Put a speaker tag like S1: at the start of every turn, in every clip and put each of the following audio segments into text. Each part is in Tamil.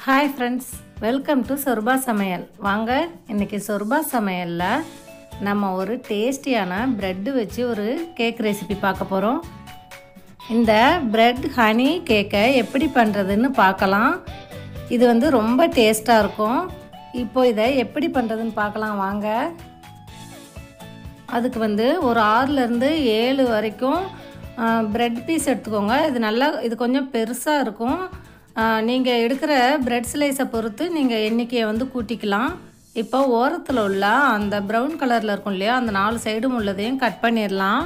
S1: hi friends welcome to Sorba சமையல் வாங்க இன்றைக்கி சொர்பா சமையலில் நம்ம ஒரு டேஸ்டியான ப்ரெட்டு வச்சு ஒரு கேக் ரெசிபி பார்க்க போகிறோம் இந்த பிரெட் ஹனி கேக்கை எப்படி பண்ணுறதுன்னு பார்க்கலாம் இது வந்து ரொம்ப டேஸ்ட்டாக இருக்கும் இப்போ இதை எப்படி பண்ணுறதுன்னு பார்க்கலாம் வாங்க அதுக்கு வந்து ஒரு ஆறுலேருந்து ஏழு வரைக்கும் ப்ரெட் பீஸ் எடுத்துக்கோங்க இது நல்லா இது கொஞ்சம் பெருசாக இருக்கும் நீங்கள் எடுக்கிற ப்ரெட் ஸ்லைஸை பொறுத்து நீங்கள் எண்ணிக்கையை வந்து கூட்டிக்கலாம் இப்போ ஓரத்தில் உள்ள அந்த ப்ரௌன் கலரில் இருக்கும் இல்லையா அந்த நாலு சைடும் உள்ளதையும் கட் பண்ணிடலாம்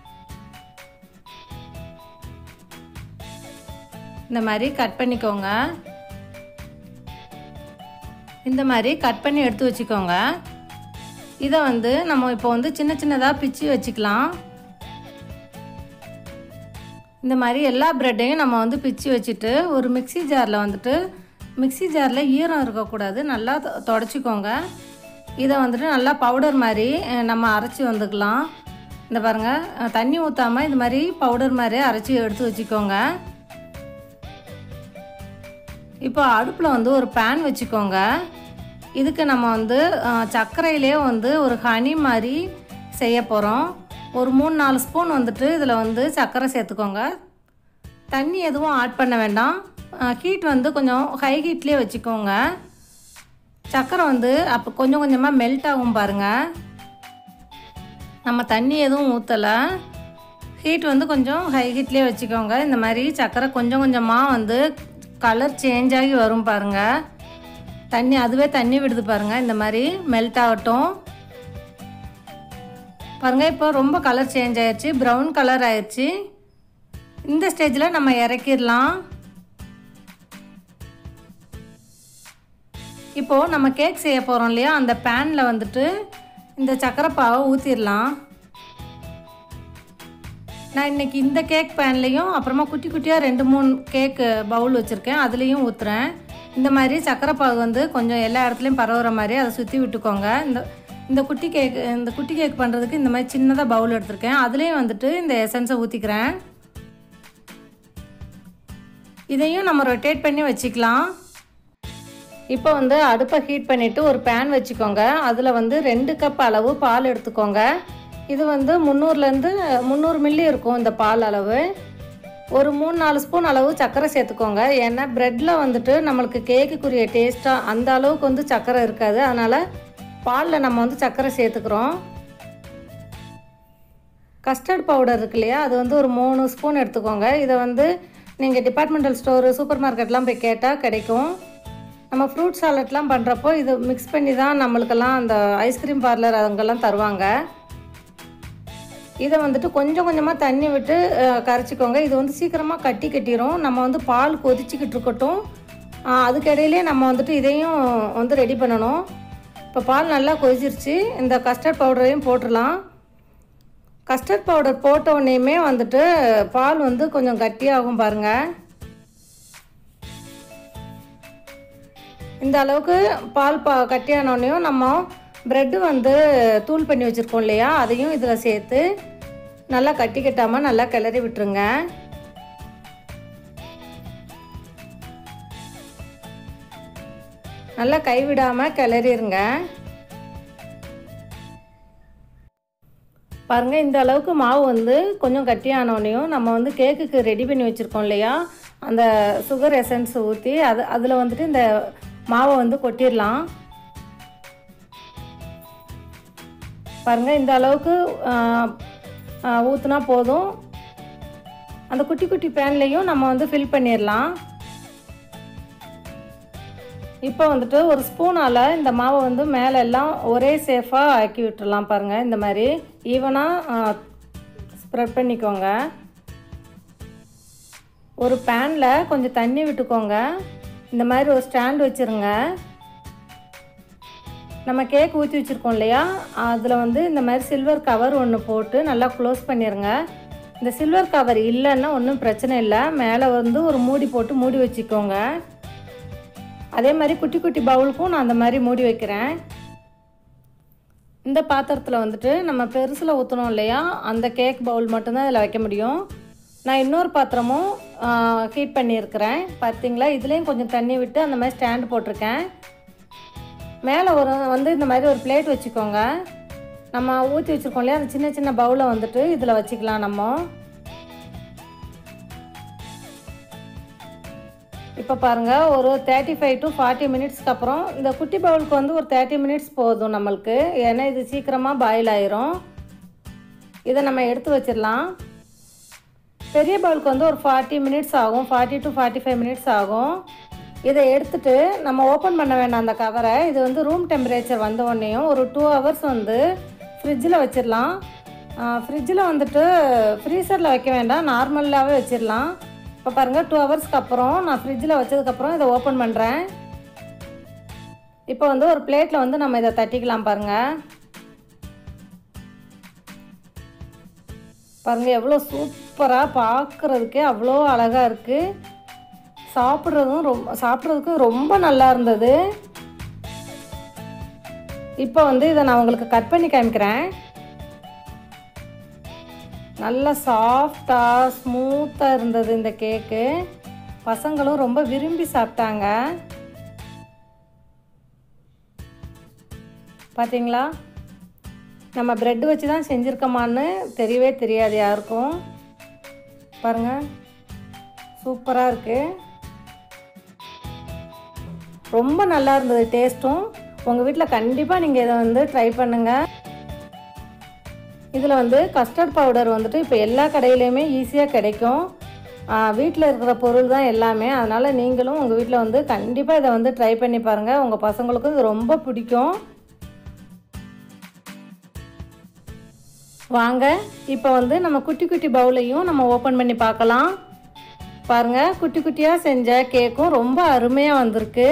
S1: இந்த மாதிரி கட் பண்ணிக்கோங்க இந்த மாதிரி கட் பண்ணி எடுத்து வச்சுக்கோங்க இதை வந்து நம்ம இப்போ வந்து சின்ன சின்னதாக பிச்சு வச்சுக்கலாம் இந்த மாதிரி எல்லா ப்ரெட்டையும் நம்ம வந்து பிச்சு வச்சுட்டு ஒரு மிக்சி ஜாரில் வந்துட்டு மிக்சி ஜாரில் ஈரம் இருக்கக்கூடாது நல்லா தொடச்சிக்கோங்க இதை வந்துட்டு நல்லா பவுடர் மாதிரி நம்ம அரைச்சி வந்துக்கலாம் இந்த பாருங்கள் தண்ணி ஊற்றாமல் இது மாதிரி பவுடர் மாதிரி அரைச்சி எடுத்து வச்சுக்கோங்க இப்போ அடுப்பில் வந்து ஒரு பேன் வச்சுக்கோங்க இதுக்கு நம்ம வந்து சர்க்கரையிலே வந்து ஒரு ஹனி மாதிரி செய்ய போகிறோம் ஒரு மூணு நாலு ஸ்பூன் வந்துட்டு இதில் வந்து சர்க்கரை சேர்த்துக்கோங்க தண்ணி எதுவும் ஆட் பண்ண வேண்டாம் ஹீட் வந்து கொஞ்சம் ஹை ஹீட்லேயே வச்சுக்கோங்க சர்க்கரை வந்து அப்போ கொஞ்சம் கொஞ்சமாக மெல்ட் ஆகும் பாருங்கள் நம்ம தண்ணி எதுவும் ஊற்றலை ஹீட் வந்து கொஞ்சம் ஹை ஹீட்லேயே வச்சுக்கோங்க இந்த மாதிரி சர்க்கரை கொஞ்சம் கொஞ்சமாக வந்து கலர் சேஞ்ச் ஆகி வரும் பாருங்கள் தண்ணி அதுவே தண்ணி விடுது பாருங்கள் இந்த மாதிரி மெல்ட் ஆகட்டும் பாருங்கள் இப்போ ரொம்ப கலர் சேஞ்ச் ஆயிடுச்சு ப்ரௌன் கலர் ஆயிடுச்சு இந்த ஸ்டேஜில் நம்ம இறக்கிடலாம் இப்போது நம்ம கேக் செய்ய போகிறோம் இல்லையா அந்த பேனில் வந்துட்டு இந்த சக்கரை பாவை ஊற்றிடலாம் நான் இன்றைக்கி இந்த கேக் பேன்லேயும் அப்புறமா குட்டி குட்டியாக ரெண்டு மூணு கேக்கு பவுல் வச்சுருக்கேன் அதுலேயும் ஊற்றுறேன் இந்த மாதிரி சக்கரை பாகு வந்து கொஞ்சம் எல்லா இடத்துலையும் பரவுற மாதிரி அதை சுற்றி விட்டுக்கோங்க இந்த இந்த குட்டி கேக் இந்த குட்டி கேக் பண்ணுறதுக்கு இந்த மாதிரி சின்னதாக பவுல் எடுத்திருக்கேன் அதுலேயும் வந்துட்டு இந்த எசன்ஸை ஊற்றிக்கிறேன் இதையும் நம்ம ரொட்டேட் பண்ணி வச்சுக்கலாம் இப்போ வந்து அடுப்பை ஹீட் பண்ணிவிட்டு ஒரு பேன் வச்சுக்கோங்க அதில் வந்து ரெண்டு கப் அளவு பால் எடுத்துக்கோங்க இது வந்து முந்நூறுலேருந்து முந்நூறு மில்லி இருக்கும் இந்த பால் அளவு ஒரு மூணு நாலு ஸ்பூன் அளவு சர்க்கரை சேர்த்துக்கோங்க ஏன்னா ப்ரெட்டில் வந்துட்டு நம்மளுக்கு கேக்குக்குரிய டேஸ்ட்டாக அந்த அளவுக்கு வந்து சர்க்கரை இருக்காது அதனால் பாலில் நம்ம வந்து சர்க்கரை சேர்த்துக்கிறோம் கஸ்டர்ட் பவுடர் இருக்கு இல்லையா அது வந்து ஒரு மூணு ஸ்பூன் எடுத்துக்கோங்க இதை வந்து நீங்கள் டிபார்ட்மெண்டல் ஸ்டோரு சூப்பர் மார்க்கெட்லாம் போய் கேட்டால் கிடைக்கும் நம்ம ஃப்ரூட் சாலட்லாம் பண்ணுறப்போ இது மிக்ஸ் பண்ணி தான் நம்மளுக்கெல்லாம் அந்த ஐஸ்கிரீம் பார்லர் அங்கெல்லாம் தருவாங்க இதை வந்துட்டு கொஞ்சம் கொஞ்சமாக தண்ணி விட்டு கரைச்சிக்கோங்க இது வந்து சீக்கிரமாக கட்டி கட்டிடும் நம்ம வந்து பால் கொதிச்சிக்கிட்டு இருக்கட்டும் அதுக்கிடையிலே நம்ம வந்துட்டு இதையும் வந்து ரெடி பண்ணணும் இப்போ பால் நல்லா கொதிச்சிருச்சு இந்த கஸ்டர்ட் பவுடரையும் போட்டுடலாம் கஸ்டர்ட் பவுடர் போட்ட உடனேயுமே வந்துட்டு பால் வந்து கொஞ்சம் கட்டியாகும் பாருங்கள் இந்த அளவுக்கு பால் பா கட்டியானோடனையும் நம்ம ப்ரெட்டு வந்து தூள் பண்ணி வச்சுருக்கோம் இல்லையா அதையும் இதில் சேர்த்து நல்லா கட்டி கட்டாமல் நல்லா கிளறி விட்டுருங்க நல்லா கைவிடாமல் கிளறிருங்க பாருங்கள் இந்த அளவுக்கு மாவு வந்து கொஞ்சம் கட்டியானோடனையும் நம்ம வந்து கேக்குக்கு ரெடி பண்ணி வச்சுருக்கோம் இல்லையா அந்த சுகர் எசன்ஸ் ஊற்றி அது அதில் வந்துட்டு இந்த மாவை வந்து கொட்டிடலாம் பாருங்கள் இந்த அளவுக்கு ஊற்றுனா போதும் அந்த குட்டி குட்டி பேன்லேயும் நம்ம வந்து ஃபில் பண்ணிடலாம் இப்போ வந்துட்டு ஒரு ஸ்பூனால் இந்த மாவை வந்து மேலே எல்லாம் ஒரே சேஃபாக ஆக்கி விட்டுடலாம் பாருங்கள் இந்த மாதிரி ஈவனாக ஸ்ப்ரெட் பண்ணிக்கோங்க ஒரு பேனில் கொஞ்சம் தண்ணி விட்டுக்கோங்க இந்த மாதிரி ஒரு ஸ்டாண்ட் வச்சுருங்க நம்ம கேக் ஊற்றி வச்சுருக்கோம் இல்லையா அதில் வந்து இந்த மாதிரி சில்வர் கவர் ஒன்று போட்டு நல்லா க்ளோஸ் பண்ணிடுங்க இந்த சில்வர் கவர் இல்லைன்னா ஒன்றும் பிரச்சனை இல்லை மேலே வந்து ஒரு மூடி போட்டு மூடி வச்சுக்கோங்க அதே மாதிரி குட்டி குட்டி பவுலுக்கும் நான் அந்த மாதிரி மூடி வைக்கிறேன் இந்த பாத்திரத்தில் வந்துட்டு நம்ம பெருசில் ஊற்றணும் இல்லையா அந்த கேக் பவுல் மட்டும்தான் இதில் வைக்க முடியும் நான் இன்னொரு பாத்திரமும் ஹீட் பண்ணியிருக்கிறேன் பார்த்தீங்களா இதுலேயும் கொஞ்சம் தண்ணி விட்டு அந்த மாதிரி ஸ்டாண்டு போட்டிருக்கேன் மேலே ஒரு வந்து இந்த மாதிரி ஒரு பிளேட் வச்சுக்கோங்க நம்ம ஊற்றி வச்சுருக்கோம் இல்லையா அந்த சின்ன சின்ன பவுலை வந்துட்டு இதில் வச்சுக்கலாம் நம்ம இப்போ பாருங்கள் ஒரு தேர்ட்டி ஃபைவ் டு ஃபார்ட்டி மினிட்ஸ்க்கு அப்புறம் இந்த குட்டி பவுலுக்கு வந்து ஒரு தேர்ட்டி மினிட்ஸ் போதும் நம்மளுக்கு ஏன்னா இது சீக்கிரமாக பாயில் ஆயிரும் இதை நம்ம எடுத்து வச்சிடலாம் பெரிய பவுலுக்கு வந்து ஒரு ஃபார்ட்டி மினிட்ஸ் ஆகும் forty to forty five minutes ஆகும் இதை எடுத்துட்டு நம்ம ஓப்பன் பண்ண வேண்டாம் அந்த கவரை இது வந்து ரூம் டெம்பரேச்சர் வந்த உடனேயும் ஒரு டூ ஹவர்ஸ் வந்து ஃப்ரிட்ஜில் வச்சிடலாம் ஃப்ரிட்ஜில் வந்துட்டு ஃப்ரீசரில் வைக்க வேண்டாம் நார்மலாகவே வச்சிடலாம் இப்போ பாருங்கள் டூ ஹவர்ஸ்க்கு அப்புறம் நான் ஃப்ரிட்ஜில் வச்சதுக்கப்புறம் இதை ஓப்பன் பண்ணுறேன் இப்போ வந்து ஒரு பிளேட்டில் வந்து நம்ம இதை தட்டிக்கலாம் பாருங்கள் பாருங்கள் எவ்வளோ சூப்பராக பார்க்குறதுக்கே அவ்வளோ அழகாக இருக்குது சாப்பிட்றதும் ரொம்ப சாப்பிட்றதுக்கும் ரொம்ப நல்லா இருந்தது இப்போ வந்து இதை நான் உங்களுக்கு கட் பண்ணி காமிக்கிறேன் நல்லா சாஃப்டாக ஸ்மூத்தாக இருந்தது இந்த கேக்கு பசங்களும் ரொம்ப விரும்பி சாப்பிட்டாங்க பார்த்தீங்களா நம்ம ப்ரெட் வச்சு தான் செஞ்சுருக்கோமான்னு தெரியவே தெரியாது யாருக்கும் பாருங்கள் சூப்பராக இருக்குது ரொம்ப நல்லா இருந்தது டேஸ்ட்டும் உங்கள் வீட்டில் கண்டிப்பாக நீங்கள் இதை வந்து ட்ரை பண்ணுங்கள் இதில் வந்து கஸ்டர்ட் பவுடர் வந்துட்டு இப்போ எல்லா கடையிலையுமே ஈஸியாக கிடைக்கும் வீட்டில் இருக்கிற பொருள் தான் எல்லாமே அதனால் நீங்களும் உங்கள் வீட்டில் வந்து கண்டிப்பாக இதை வந்து ட்ரை பண்ணி பாருங்கள் உங்கள் பசங்களுக்கும் இது ரொம்ப பிடிக்கும் வாங்க இப்போ வந்து நம்ம குட்டி குட்டி பவுலையும் நம்ம ஓப்பன் பண்ணி பார்க்கலாம் பாருங்கள் குட்டி குட்டியாக செஞ்ச கேக்கும் ரொம்ப அருமையாக வந்திருக்கு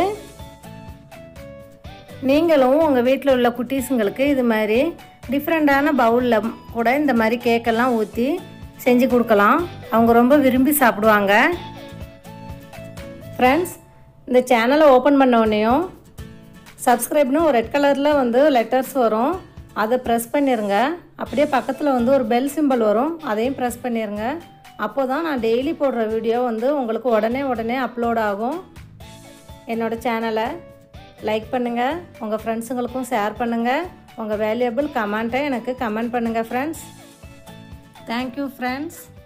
S1: நீங்களும் உங்கள் வீட்டில் உள்ள குட்டீஸுங்களுக்கு இது மாதிரி டிஃப்ரெண்ட்டான பவுலில் கூட இந்த மாதிரி கேக்கெல்லாம் ஊற்றி செஞ்சு கொடுக்கலாம் அவங்க ரொம்ப விரும்பி சாப்பிடுவாங்க ஃப்ரெண்ட்ஸ் இந்த சேனலை ஓப்பன் பண்ண உடனேயும் சப்ஸ்கிரைப்னு ஒரு ரெட் கலரில் வந்து லெட்டர்ஸ் வரும் அதை ப்ரெஸ் பண்ணிடுங்க அப்படியே பக்கத்தில் வந்து ஒரு பெல் சிம்பிள் வரும் அதையும் ப்ரெஸ் பண்ணிடுங்க அப்போ தான் நான் டெய்லி போடுற வீடியோ வந்து உங்களுக்கு உடனே உடனே அப்லோட் ஆகும் என்னோடய சேனலை லைக் பண்ணுங்கள் உங்கள் ஃப்ரெண்ட்ஸுங்களுக்கும் ஷேர் பண்ணுங்கள் உங்கள் வேல்யூபிள் கமெண்ட்டை எனக்கு கமெண்ட் பண்ணுங்கள் ஃப்ரெண்ட்ஸ் தேங்க்யூ ஃப்ரெண்ட்ஸ்